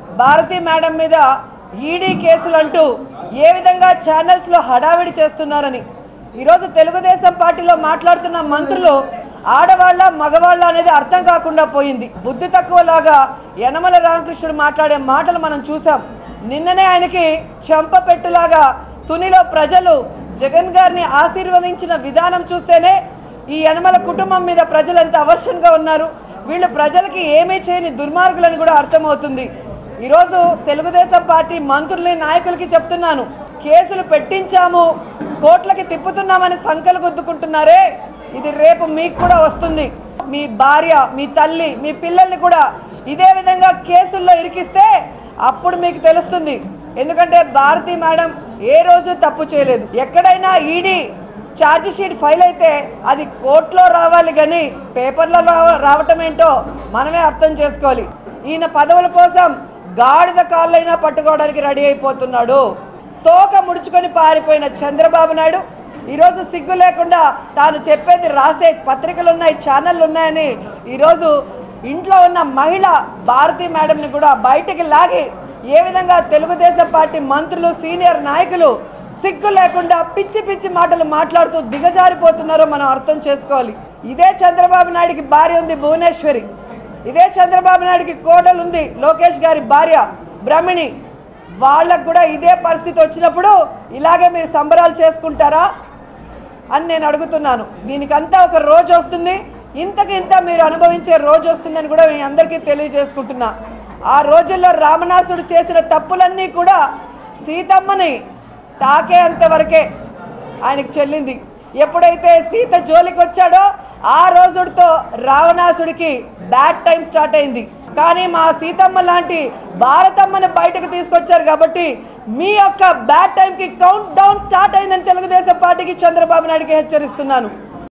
Bharati madam మీద ED కేసులు అంటూ ఏ విధంగా ఛానల్స్లో హడావిడి చేస్తున్నారని ఈరోజు తెలుగుదేశం పార్టీలో మాట్లాడుతున్న మంత్రులు ఆడవాళ్ళ మగవాళ్ళ అనేది అర్థం కాకుండా పోయింది బుద్ధి తక్కువలాగా యనమల రామకృష్ణుడు మాట్లాడే మాటలు మనం చూసాం నిన్ననే ఆయనకి చెంప పెట్టులాగా తునిలో ప్రజలు జగన్ గారిని ఆశీర్వదించిన విధానం చూస్తేనే ఈ యనమల కుటుంబం మీద ప్రజలు ఎంత అవర్షన్గా ఉన్నారు వీళ్ళు ప్రజలకి ఏమీ చేయని దుర్మార్గులని కూడా అర్థమవుతుంది ఈరోజు తెలుగుదేశం పార్టీ మంత్రుల్ని నాయకులకి చెప్తున్నాను కేసులు పెట్టించాము కోట్లకి తిప్పుతున్నామని సంకలు గుద్దుకుంటున్నారే ఇది రేపు మీకు కూడా వస్తుంది మీ భార్య మీ తల్లి మీ పిల్లల్ని కూడా ఇదే విధంగా కేసుల్లో ఇరికిస్తే అప్పుడు మీకు తెలుస్తుంది ఎందుకంటే భారతి మేడం ఏ రోజు తప్పు చేయలేదు ఎక్కడైనా ఈడీ ఛార్జ్ షీట్ ఫైల్ అయితే అది కోర్టులో రావాలి కానీ పేపర్లో రావ రావటం ఏంటో మనమే అర్థం చేసుకోవాలి ఈయన పదవుల కోసం గాడిద కాళ్ళైనా పట్టుకోవడానికి రెడీ అయిపోతున్నాడు తోక ముడుచుకొని పారిపోయిన చంద్రబాబు నాయుడు ఈరోజు సిగ్గు లేకుండా తాను చెప్పేది రాసే పత్రికలు ఉన్నాయి ఛానళ్ళు ఉన్నాయని ఈరోజు ఇంట్లో ఉన్న మహిళ భారతి మేడంని కూడా బయటికి లాగి ఏ విధంగా తెలుగుదేశం పార్టీ మంత్రులు సీనియర్ నాయకులు సిగ్గు లేకుండా పిచ్చి పిచ్చి మాటలు మాట్లాడుతూ దిగజారిపోతున్నారో మనం అర్థం చేసుకోవాలి ఇదే చంద్రబాబు నాయుడికి భార్య ఉంది భువనేశ్వరి ఇదే చంద్రబాబు నాయుడికి కోడలు ఉంది లోకేష్ గారి భార్య బ్రహ్మిణి వాళ్ళకు కూడా ఇదే పరిస్థితి వచ్చినప్పుడు ఇలాగే మీరు సంబరాలు చేసుకుంటారా అని నేను అడుగుతున్నాను దీనికంతా ఒక రోజు వస్తుంది ఇంతకు ఇంత మీరు అనుభవించే రోజు వస్తుందని కూడా మీ అందరికీ తెలియజేసుకుంటున్నా ఆ రోజుల్లో రామనాసుడు చేసిన తప్పులన్నీ కూడా సీతమ్మని తాకేంత వరకే ఆయనకు చెల్లింది ఎప్పుడైతే సీత జోలికి వచ్చాడో ఆ రోజుడితో రావణాసుడికి బ్యాడ్ టైం స్టార్ట్ అయింది కానీ మా సీతమ్మ లాంటి భారతమ్మని బయటకు తీసుకొచ్చారు కాబట్టి మీ యొక్క బ్యాడ్ టైంకి కౌంట్ డౌన్ స్టార్ట్ అయిందని తెలుగుదేశం పార్టీకి చంద్రబాబు నాయుడికి హెచ్చరిస్తున్నాను